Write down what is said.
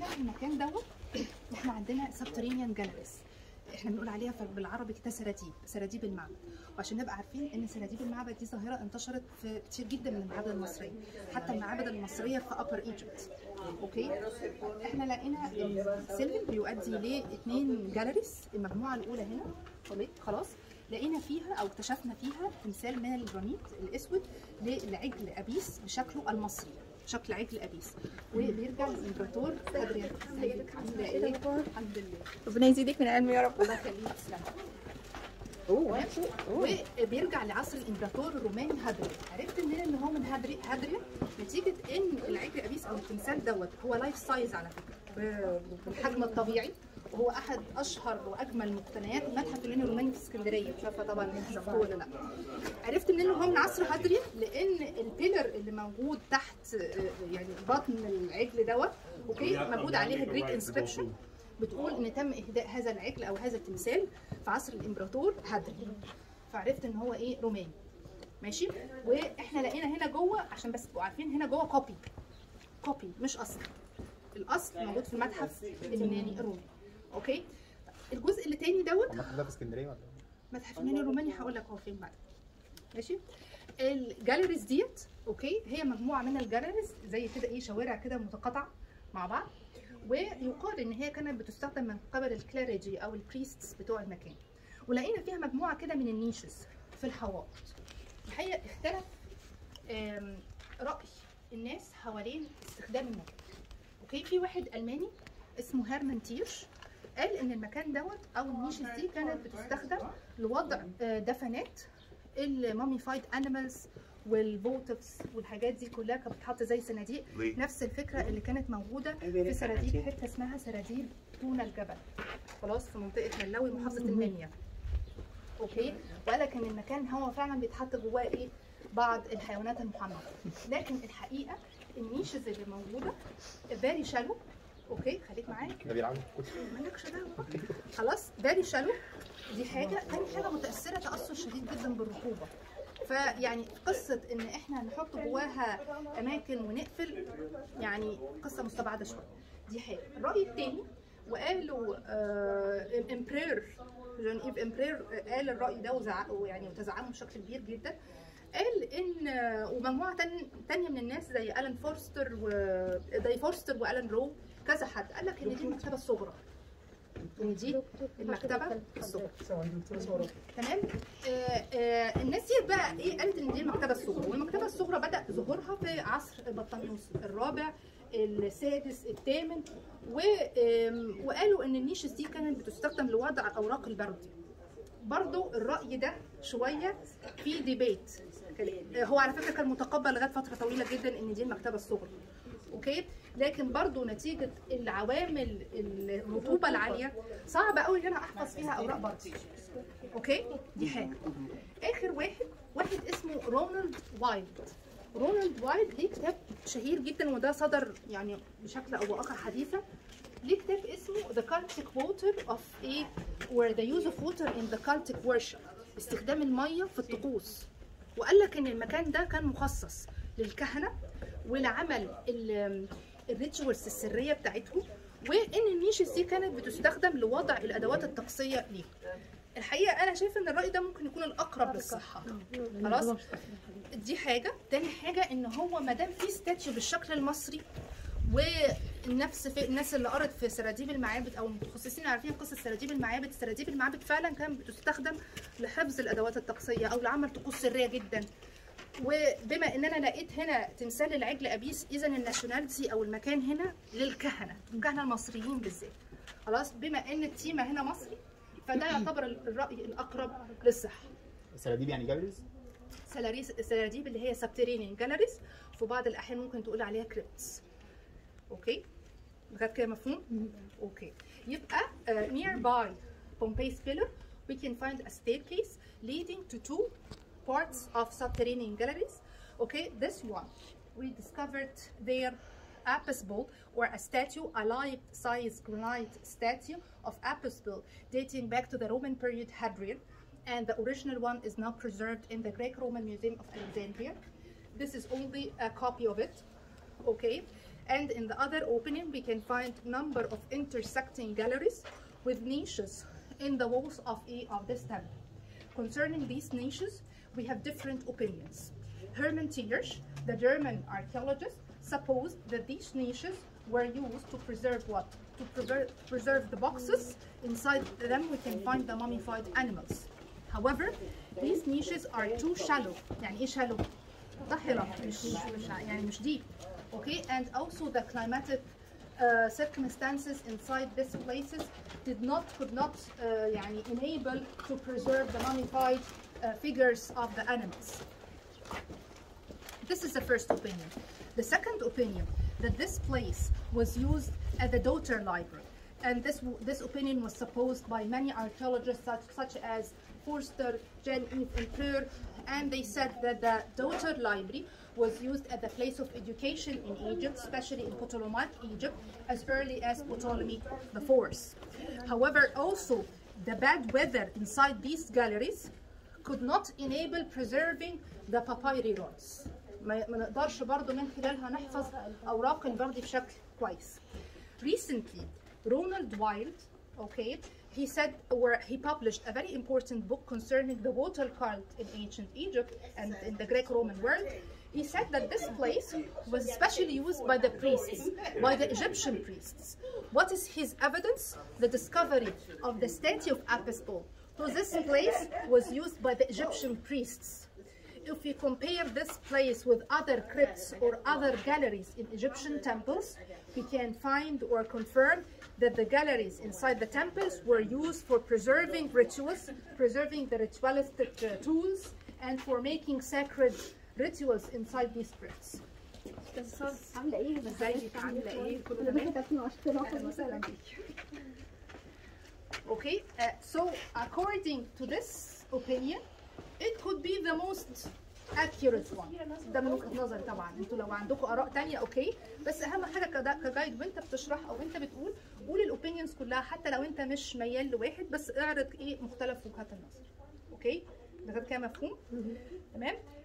هنا في المكان دوت احنا عندنا سبترينيان جاليريز احنا بنقول عليها في- بالعربي كده سراديب سراديب المعبد وعشان نبقى عارفين ان سراديب المعبد دي ظاهره انتشرت في كتير جدا من المعابد المصريه حتى المعابد المصريه في ابر ايجيبت اوكي احنا لقينا السلم بيؤدي لاثنين جاليريز المجموعه الاولى هنا خلاص- خلاص لقينا فيها او اكتشفنا فيها تمثال من الجرانيت الاسود لعجل ابيس بشكله المصري شكل عجل ابيس وبيرجع للامبراطور ادريان ازيك عامله ايه؟ الحمد لله ربنا يزيدك من علم يا رب الله يخليك تسلم وبيرجع لعصر الامبراطور الروماني هادريان عرفت منين ان هو من هادري هادريان نتيجه ان العجل ابيس او التمثال دوت هو لايف سايز على فكره ب- بالحجم الطبيعي وهو احد اشهر واجمل مقتنيات المتحف اليوناني الروماني في اسكندريه مش عارفه طبعا انت شفتوه ولا لا عرفت منين ان هو من عصر هادريان لان البيلر اللي موجود تحت آه، يعني بطن العجل دوت اوكي موجود عليها جريك انسكريبشن بتقول ان تم اهداء هذا العجل او هذا التمثال في عصر الامبراطور هادريان فعرفت ان هو ايه روماني ماشي واحنا لقينا هنا جوه عشان بس تبقوا عارفين هنا جوه كوبي كوبي مش اصل الاصل موجود في المتحف اليوناني الروماني اوكي الجزء اللي تاني دوت المتحف ده في اسكندريه ولا إيه؟ متحف اليوناني الروماني هقول لك هو فين بعد ماشي الجاليريز ديت اوكي هي مجموعه من الجاليريز زي كده ايه شوارع كده متقاطعه مع بعض ويقال ان هي كانت بتستخدم من قبل الكلاريجي او البريستس بتوع المكان ولقينا فيها مجموعه كده من النيشز في الحوائط الحقيقه اختلف آم، راي الناس حوالين استخدام المكان اوكي في واحد الماني اسمه هيرمان تيرش قال ان المكان دوت او النيشز دي كانت بتستخدم لوضع آه، دفنات الماميفايد انيمالز والبوتكس والحاجات دي كلها كانت بتتحط زي صناديق ليه؟ نفس الفكره اللي كانت موجوده في سراديب حته اسمها سراديب تونة الجبل خلاص في منطقه ملاوي محافظه المنيا اوكي وقال لك ان المكان هو فعلا بيتحط جواه ايه بعض الحيوانات المحنطه لكن الحقيقه النيشز اللي موجوده فيري شالو اوكي خليك معايا ده بيلعبوا مالكش دعوه خلاص بالي شالو دي حاجه تاني حاجه متاثره تاثر شديد جدا بالرطوبه فيعني قصه ان احنا نحط جواها اماكن ونقفل يعني قصه مستبعده شويه دي حاجه الراي التاني وقالوا آه امبرير جون ايف امبرير قال الراي ده وزعقوا يعني وتزعموا بشكل كبير جدا قال ان ومجموعه تان- تانية من الناس زي الان فورستر و زي فورستر والان رو كذا حد قال لك ان دي المكتبه الصغرى ان دي المكتبه الصغرى تمام آه آه الناس دي بقى ايه قالت ان دي المكتبه الصغرى والمكتبه الصغرى بدا ظهورها في عصر بطليموس الرابع السادس الثامن و آم، وقالوا ان النيشز دي كانت بتستخدم لوضع اوراق البرد برضو الرأي ده شوية في ديبيت هو على فكرة كان متقبل لغاية فترة طويلة جدا ان دي المكتبة الصغرى اوكي لكن برضو نتيجة العوامل الرطوبة العالية صعب قوي ان انا احفظ فيها اوراق برد اوكي دي حاجة اخر واحد واحد اسمه رونالد وايلد رونالد وايلد ليه كتاب شهير جدا وده صدر يعني بشكل او باخر حديثا ليه كتاب اسمه The Celtic Water of ايه where the use of water in the Celtic worship استخدام المية في الطقوس وقال لك ان المكان ده كان مخصص للكهنة ولعمل الريتشوالز السرية بتاعتهم وان النيشز دي كانت بتستخدم لوضع الادوات الطقسية ليه الحقيقة انا شايفة ان الرأي ده ممكن يكون الاقرب للصحة خلاص دي حاجة تاني حاجة ان هو مادام في ستاتيو بالشكل المصري ونفس في الناس اللي قرت في سراديب المعابد او المتخصصين عارفين قصه سراديب المعابد سراديب المعابد فعلا كانت بتستخدم لحفظ الادوات الطقسيه او لعمل طقوس سريه جدا وبما ان انا لقيت هنا تمثال العجل ابيس اذا الناشوناليتي او المكان هنا للكهنه الكهنه المصريين بالذات خلاص بما ان التيمه هنا مصري فده يعتبر الراي الاقرب للصحه السراديب يعني جاليريز سلاريس سراديب اللي هي سبترينيان جاليريز في بعض الاحيان ممكن تقول عليها كريبتس اوكي لغايه كده مفهوم اوكي يبقى uh, nearby Pompeii's pillar we can find a staircase leading to two parts of subterranean galleries okay this one we discovered there Apis bull or a statue, a life-size granite statue of Apis bull dating back to the Roman period Hadrian and the original one is now preserved in the Greek-Roman Museum of Alexandria. This is only a copy of it, okay? And in the other opening, we can find number of intersecting galleries with niches in the walls of a of this temple. Concerning these niches, we have different opinions. Hermann Tiersch, the German archaeologist, supposed that these niches were used to preserve what? To preserve, preserve the boxes. Inside them, we can find the mummified animals. However, these niches are too shallow. يعني ايه shallow؟ ضحلة مش مش يعني مش deep. Okay, and also the climatic uh, circumstances inside these places did not could not uh, يعني enable to preserve the mummified uh, figures of the animals. This is the first opinion. The second opinion that this place was used as the daughter library, and this this opinion was supposed by many archaeologists such, such as Forster, Jen Eve, and Pleur, and they said that the daughter library was used as a place of education in Egypt, especially in Ptolemaic Egypt, as early as Ptolemy IV. However, also the bad weather inside these galleries could not enable preserving the papyri rolls. ما ما نقدرش برضو من خلالها نحفظ اوراق البرد بشكل كويس. Recently, Ronald Wild, okay, he said where he published a very important book concerning the water cult in ancient Egypt and in the Greco-Roman world. He said that this place was especially used by the priests, by the Egyptian priests. What is his evidence? The discovery of the statue of Apis-Paul. So this place was used by the Egyptian priests. If we compare this place with other crypts or other galleries in Egyptian temples, we can find or confirm that the galleries inside the temples were used for preserving rituals, preserving the ritualistic uh, tools, and for making sacred rituals inside these crypts. عامله ايه ازيك عامله ايه كله كل تمام ده كانت مشكله اهلا وسهلا بيك Okay, uh, so according to this opinion, it could be the most accurate one. ده من وجهة نظري طبعا، انتوا لو عندكم آراء تانية اوكي، بس أهم حاجة كدا- كجايد وانت بتشرح او انت بتقول قول الاوبينيونز كلها حتى لو انت مش ميال لواحد بس اعرض ايه مختلف وجهات النظر. اوكي؟ ده كده مفهوم؟ تمام؟